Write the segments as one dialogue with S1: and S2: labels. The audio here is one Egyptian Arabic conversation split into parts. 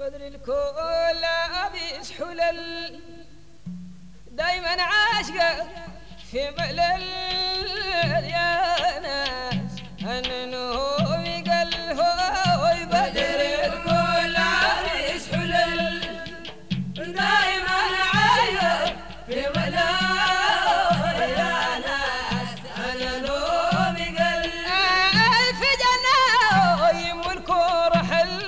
S1: بدر الكل أبيس حلل دايما عاشقة في ملل يا ناس أنا نومي قلبه بدر الكل أبيس حلل دايما عاشقة في ملل يا ناس أنا نومي قلبه في جنة يملك رحل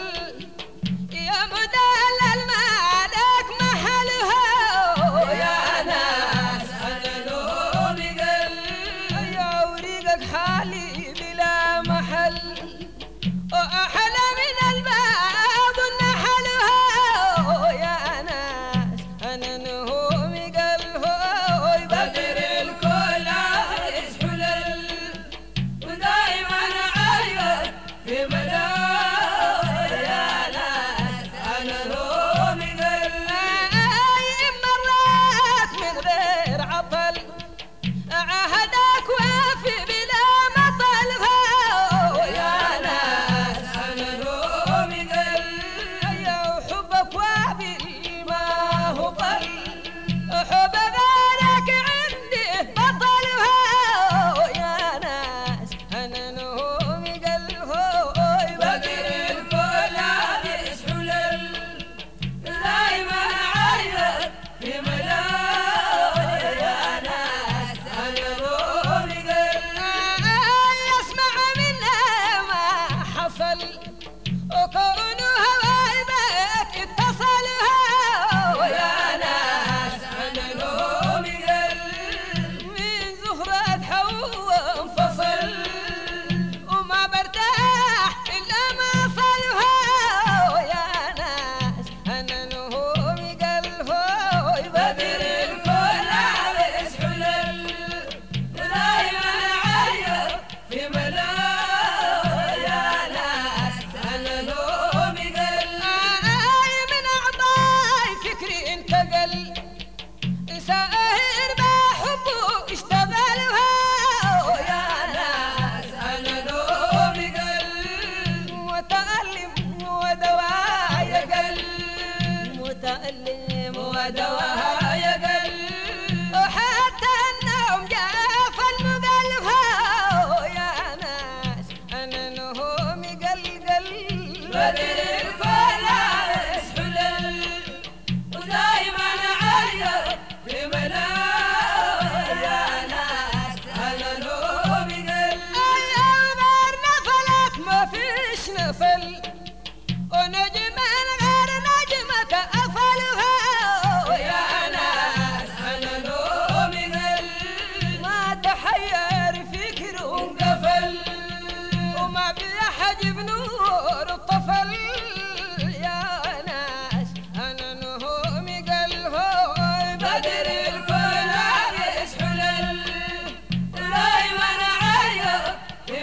S1: يا مدلل مالك محلها يا ناس انا نومي قل يا وريقك حالي بلا محل واحلى من الباب نحلها يا ناس انا نومي قل هو بدر الكل عايش حلل ودايما عاير في ملاك يا ناس انا رومي قلبي مرات من غير عطل عهدك وافي بلا مطلبها يا ناس انا رومي قلبي يا وحبك وابل ما هو قل حب غيرك عندي بطلها يا ناس انا نومي قلبه بدر الكل عايش حلل دايما عاير في ملاك يا ناس انا نومي قلبي يسمع منا ما حصل وكون هوايبك اتصلها يا ناس انا نومي قلبي من زهرة حوا انفصل وما برتاح الا ما صلها يا ناس انا نومي قلبي بدر الكل عايش حلل دايما عاير في ملاك يا ناس انا نومي قلبي من اعضاي فكري انتقل سائر بحبه اشتغلها يا ناس انا نومي قلبي متألم ودوايا قلبي متألم ودوايا قلبي وحتى النوم جاف المقلبها يا ناس انا نومي قل قل بدر الكل عايش حلل ودايما عاير في ملاك يا ناس انا نومي قل ايام نفلت ما فيش نفل ونجم غير نجمك أفلها يا ناس أنا نومي قل ما تحير فكر وانقفل وما بيحجب نور الطفل يا ناس أنا نومي قل هو بدر الكل عايش حلل دايما عاير في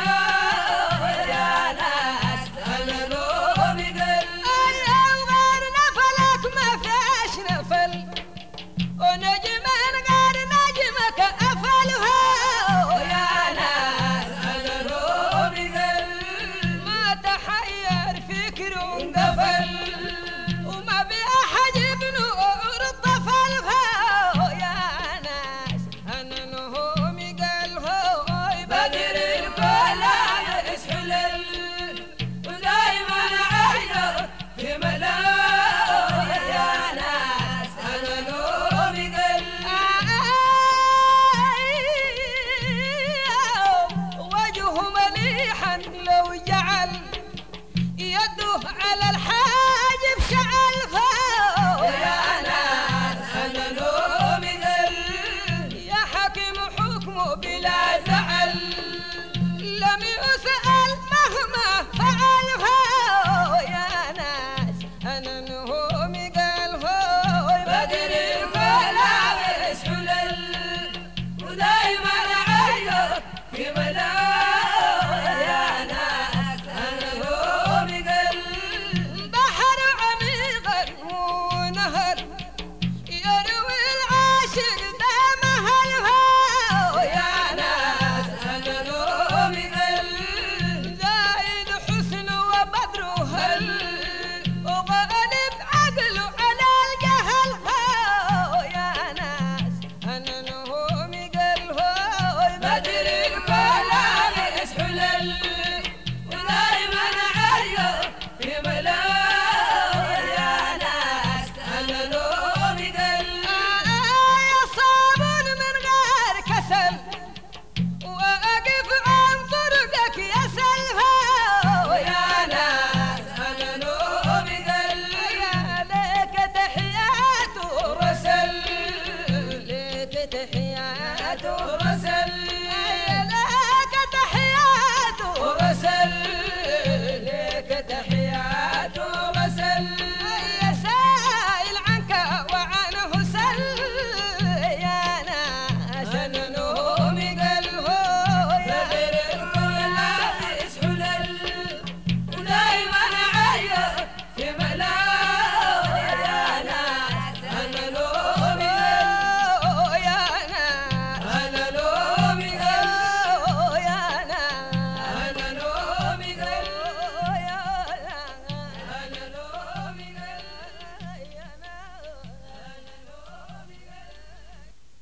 S1: ملاك يا ناس انا نومي قل ايام غير نفلك ما فيش نفل ونجم غير نجمك افلها يا ناس انا نومي قل ما تحير فكر وانقفل وما بأحد بنور الطفل يا ناس انا نومي قل هوي بدر الكل عايش حلل ودايما عاير في ملاك يا ناس انا نومي قل وجهه مليحا لو جعل يده على الحال